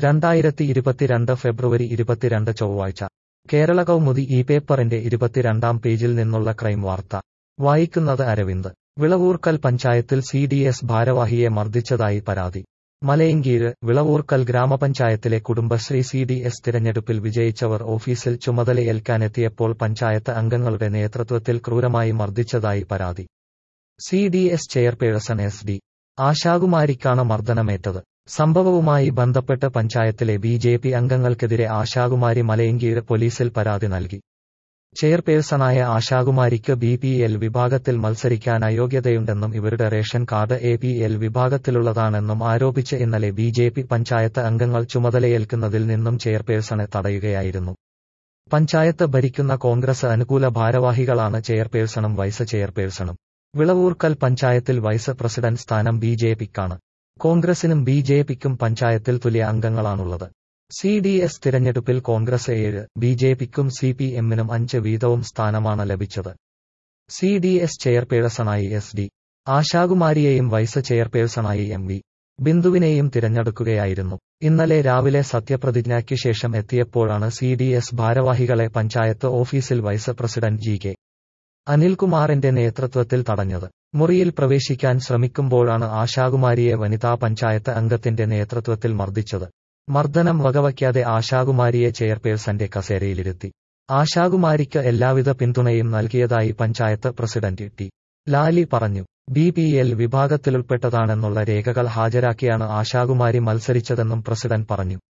രണ്ടായിരത്തി ഇരുപത്തിരണ്ട് ഫെബ്രുവരി ഇരുപത്തിരണ്ട് ചൊവ്വാഴ്ച കേരള കൗമുദി ഈ പേപ്പറിന്റെ ഇരുപത്തിരണ്ടാം പേജിൽ നിന്നുള്ള ക്രൈം വാർത്ത വായിക്കുന്നത് അരവിന്ദ് വിളവൂർക്കൽ പഞ്ചായത്തിൽ സി ഡി എസ് ഭാരവാഹിയെ മർദ്ദിച്ചതായി പരാതി മലയങ്കീഴ് വിളവൂർക്കൽ ഗ്രാമപഞ്ചായത്തിലെ കുടുംബശ്രീ സി ഡി എസ് തിരഞ്ഞെടുപ്പിൽ വിജയിച്ചവർ ഓഫീസിൽ ചുമതലയേൽക്കാനെത്തിയപ്പോൾ പഞ്ചായത്ത് അംഗങ്ങളുടെ നേതൃത്വത്തിൽ ക്രൂരമായി മർദ്ദിച്ചതായി പരാതി C D S chairperson S D ആശാകുമാരിക്കാണ് മർദ്ദനമേറ്റത് സംഭവവുമായി ബന്ധപ്പെട്ട് പഞ്ചായത്തിലെ ബി ജെ പി അംഗങ്ങൾക്കെതിരെ ആശാകുമാരി മലയങ്കീഴ് പോലീസിൽ പരാതി നൽകി ചെയർപേഴ്സണായ ആശാകുമാരിക്ക് ബി പി എൽ വിഭാഗത്തിൽ മത്സരിക്കാൻ അയോഗ്യതയുണ്ടെന്നും ഇവരുടെ ration card A P L വിഭാഗത്തിലുള്ളതാണെന്നും ആരോപിച്ച് ഇന്നലെ ബി ജെ പി പഞ്ചായത്ത് അംഗങ്ങൾ ചുമതലയേൽക്കുന്നതിൽ നിന്നും ചെയർപേഴ്സണെ തടയുകയായിരുന്നു പഞ്ചായത്ത് ഭരിക്കുന്ന കോൺഗ്രസ് അനുകൂല ഭാരവാഹികളാണ് ചെയർപേഴ്സണും വൈസ് ചെയർപേഴ്സണും വിളവൂർക്കൽ പഞ്ചായത്തിൽ വൈസ് പ്രസിഡന്റ് സ്ഥാനം ബി ജെ പിക്കാണ് കോൺഗ്രസിനും ബി ജെ പിക്കും പഞ്ചായത്തിൽ തുല്യ അംഗങ്ങളാണുള്ളത് സി ഡി എസ് തിരഞ്ഞെടുപ്പിൽ കോൺഗ്രസ് ഏഴ് ബി ജെ പിക്കും സി പി എമ്മിനും അഞ്ച് വീതവും സ്ഥാനമാണ് ലഭിച്ചത് സി ഡി എസ് ചെയർപേഴ്സണായി എസ് ഡി ആശാകുമാരിയെയും വൈസ് ചെയർപേഴ്സണായി എം വി ബിന്ദുവിനെയും തിരഞ്ഞെടുക്കുകയായിരുന്നു ഇന്നലെ രാവിലെ സത്യപ്രതിജ്ഞയ്ക്ക് ശേഷം എത്തിയപ്പോഴാണ് സി ഡി എസ് ഭാരവാഹികളെ പഞ്ചായത്ത് ഓഫീസിൽ വൈസ് പ്രസിഡന്റ് ജി കെ അനിൽകുമാറിന്റെ നേതൃത്വത്തിൽ തടഞ്ഞത് മുറിയിൽ പ്രവേശിക്കാൻ ശ്രമിക്കുമ്പോഴാണ് ആശാകുമാരിയെ വനിതാ പഞ്ചായത്ത് അംഗത്തിന്റെ നേതൃത്വത്തിൽ മർദ്ദിച്ചത് മർദ്ദനം വകവയ്ക്കാതെ ആശാകുമാരിയെ ചെയർപേഴ്സന്റെ കസേരയിലിരുത്തി ആശാകുമാരിക്ക് എല്ലാവിധ പിന്തുണയും നൽകിയതായി പഞ്ചായത്ത് പ്രസിഡന്റ് ടി ലാലി പറഞ്ഞു ബി പി എൽ വിഭാഗത്തിലുൾപ്പെട്ടതാണെന്നുള്ള രേഖകൾ ഹാജരാക്കിയാണ് ആശാകുമാരി മത്സരിച്ചതെന്നും പ്രസിഡന്റ് പറഞ്ഞു